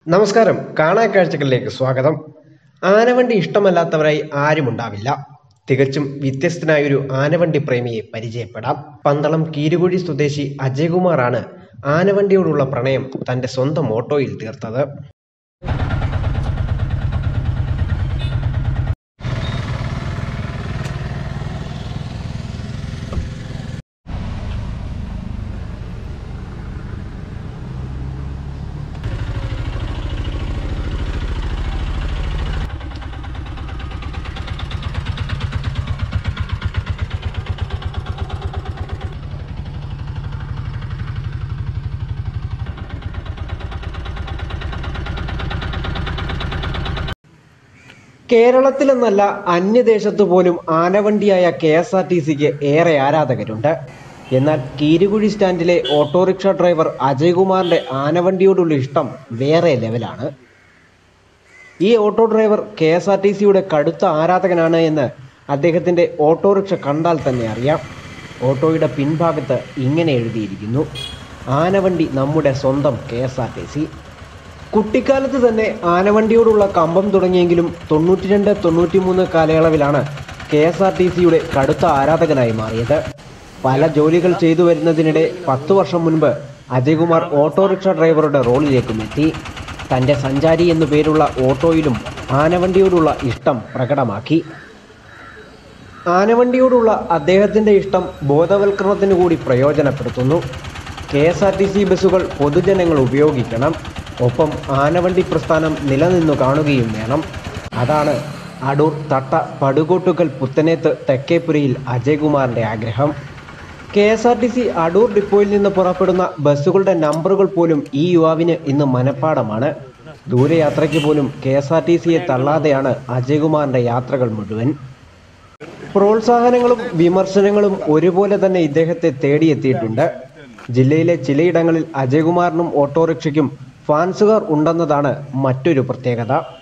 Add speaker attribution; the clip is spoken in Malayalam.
Speaker 1: നമസ്കാരം കാണാ കാഴ്ചകളിലേക്ക് സ്വാഗതം ആനവണ്ടി ഇഷ്ടമല്ലാത്തവരായി ആരുമുണ്ടാവില്ല തികച്ചും വ്യത്യസ്തനായ ഒരു ആനവണ്ടി പ്രേമിയെ പരിചയപ്പെടാം പന്തളം കീരുകുഴി സ്വദേശി അജയകുമാറാണ് ആനവണ്ടിയോടുള്ള പ്രണയം തന്റെ സ്വന്തം ഓട്ടോയിൽ തീർത്തത് കേരളത്തിലെന്നല്ല അന്യദേശത്ത് പോലും ആനവണ്ടിയായ കെ എസ് ആർ ടി സിക്ക് ഏറെ ആരാധകരുണ്ട് എന്നാൽ കീരുകുഴി സ്റ്റാൻഡിലെ ഓട്ടോറിക്ഷ ഡ്രൈവർ അജയ്കുമാറിന്റെ ആനവണ്ടിയോടുള്ള ഇഷ്ടം വേറെ ലെവലാണ് ഈ auto driver K S R T സിയുടെ കടുത്ത ആരാധകനാണ് എന്ന് അദ്ദേഹത്തിന്റെ ഓട്ടോറിക്ഷ കണ്ടാൽ തന്നെ അറിയാം ഓട്ടോയുടെ പിൻഭാഗത്ത് ഇങ്ങനെ എഴുതിയിരിക്കുന്നു ആനവണ്ടി നമ്മുടെ സ്വന്തം K S R T C കുട്ടിക്കാലത്ത് തന്നെ ആനവണ്ടിയോടുള്ള കമ്പം തുടങ്ങിയെങ്കിലും തൊണ്ണൂറ്റി രണ്ട് തൊണ്ണൂറ്റി മൂന്ന് കാലയളവിലാണ് കെ എസ് ആർ ടി സിയുടെ കടുത്ത ആരാധകനായി മാറിയത് പല ജോലികൾ ചെയ്തു വരുന്നതിനിടെ പത്തു വർഷം മുൻപ് അജയ്കുമാർ ഓട്ടോറിക്ഷ ഡ്രൈവറുടെ റോളിലേക്കും എത്തി തന്റെ സഞ്ചാരി എന്നു പേരുള്ള ഓട്ടോയിലും ആനവണ്ടിയോടുള്ള ഇഷ്ടം പ്രകടമാക്കി ആനവണ്ടിയോടുള്ള അദ്ദേഹത്തിന്റെ ഇഷ്ടം ബോധവൽക്കരണത്തിന് കൂടി പ്രയോജനപ്പെടുത്തുന്നു K S R T C ബസ്സുകൾ പൊതുജനങ്ങൾ ഉപയോഗിക്കണം ഒപ്പം ആനവണ്ടി പ്രസ്ഥാനം നിലനിന്നു കാണുകയും വേണം അതാണ് അടൂർ തട്ട പടുകോട്ടുകൽ പുത്തനേത്ത് തെക്കേപ്പുരയിൽ അജയ്കുമാറിന്റെ ആഗ്രഹം K S R T C Adoor ഡിപ്പോയിൽ നിന്ന് പുറപ്പെടുന്ന ബസ്സുകളുടെ നമ്പറുകൾ പോലും ഈ യുവാവിന് ഇന്ന് മനഃപ്പാടമാണ് ദൂരയാത്രയ്ക്ക് പോലും കെ എസ് ആർ ടി സിയെ തള്ളാതെയാണ് അജയ്കുമാറിന്റെ യാത്രകൾ മുഴുവൻ പ്രോത്സാഹനങ്ങളും വിമർശനങ്ങളും ഒരുപോലെ തന്നെ ഇദ്ദേഹത്തെ തേടിയെത്തിയിട്ടുണ്ട് ജില്ലയിലെ ചിലയിടങ്ങളിൽ അജയ്കുമാറിനും ഓട്ടോറിക്ഷയ്ക്കും ഫാൻസുകാർ ഉണ്ടെന്നതാണ് മറ്റൊരു പ്രത്യേകത